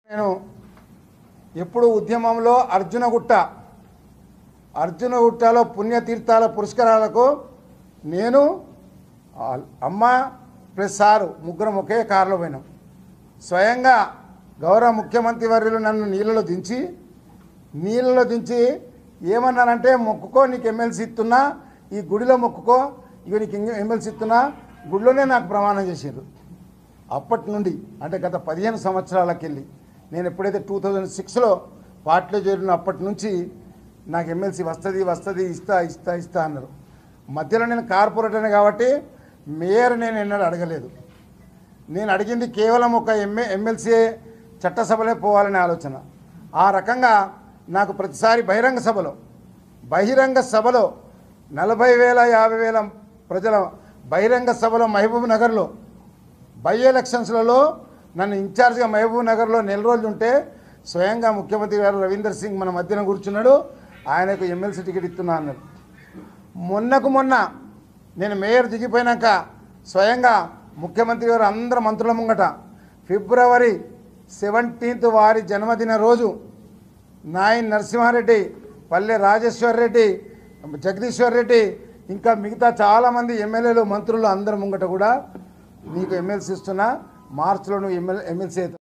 నేను ఎప్పుడు ఉద్యమంలో అర్జునగుట్ట అర్జునగుట్టలో పుణ్యతీర్థాల పురస్కారాలకు నేను ఆ, అమ్మ ప్లస్ సారు ముగ్గురం ఒకే కారులో పోయినాం స్వయంగా గౌరవ ముఖ్యమంత్రి వర్యులు నన్ను నీళ్ళలో దించి నీళ్ళలో దించి ఏమన్నానంటే మొక్కుకో నీకు ఎమ్మెల్సీ ఇస్తున్నా ఈ గుడిలో మొక్కుకో ఇక నీకు ఎమ్మెల్సీ ఇస్తున్నా గుడిలోనే నాకు ప్రమాణం చేసారు అప్పటి నుండి అంటే గత పదిహేను సంవత్సరాలకెళ్ళి నేను ఎప్పుడైతే టూ థౌజండ్ సిక్స్లో పార్టీలో చేరిన అప్పటి నుంచి నాకు ఎమ్మెల్సీ వస్తుంది వస్తుంది ఇస్తా ఇస్తా ఇస్తా అన్నారు మధ్యలో నేను కార్పొరేటర్ని కాబట్టి మేయర్ నేను ఎన్నడూ అడగలేదు నేను అడిగింది కేవలం ఒక ఎమ్మె ఎమ్మెల్సీ చట్టసభలే పోవాలనే ఆలోచన ఆ రకంగా నాకు ప్రతిసారి బహిరంగ సభలో బహిరంగ సభలో నలభై వేల యాభై వేల ప్రజల బహిరంగ సభలో మహబూబ్ నగర్లో బై ఎలక్షన్స్లలో నన్ను ఇన్ఛార్జ్గా మహబూబ్ నగర్లో నెల రోజులు ఉంటే స్వయంగా ముఖ్యమంత్రి గారు రవీందర్ సింగ్ మన మధ్యన కూర్చున్నాడు ఆయనకు ఎమ్మెల్సీ టికెట్ ఇస్తున్నా అన్నారు మొన్నకు మొన్న నేను మేయర్ దిగిపోయినాక స్వయంగా ముఖ్యమంత్రి గారు అందరు మంత్రుల ముంగట ఫిబ్రవరి సెవెంటీన్త్ వారి జన్మదిన రోజు నాయన్ నరసింహారెడ్డి పల్లె రాజేశ్వర్ రెడ్డి జగదీశ్వర్ రెడ్డి ఇంకా మిగతా చాలామంది ఎమ్మెల్యేలు మంత్రులు అందరి ముంగట కూడా నీకు ఎమ్మెల్సీ ఇస్తున్నా మార్చిలో నువ్వు ఎమ్మెల్యే ఎమ్మెల్సీ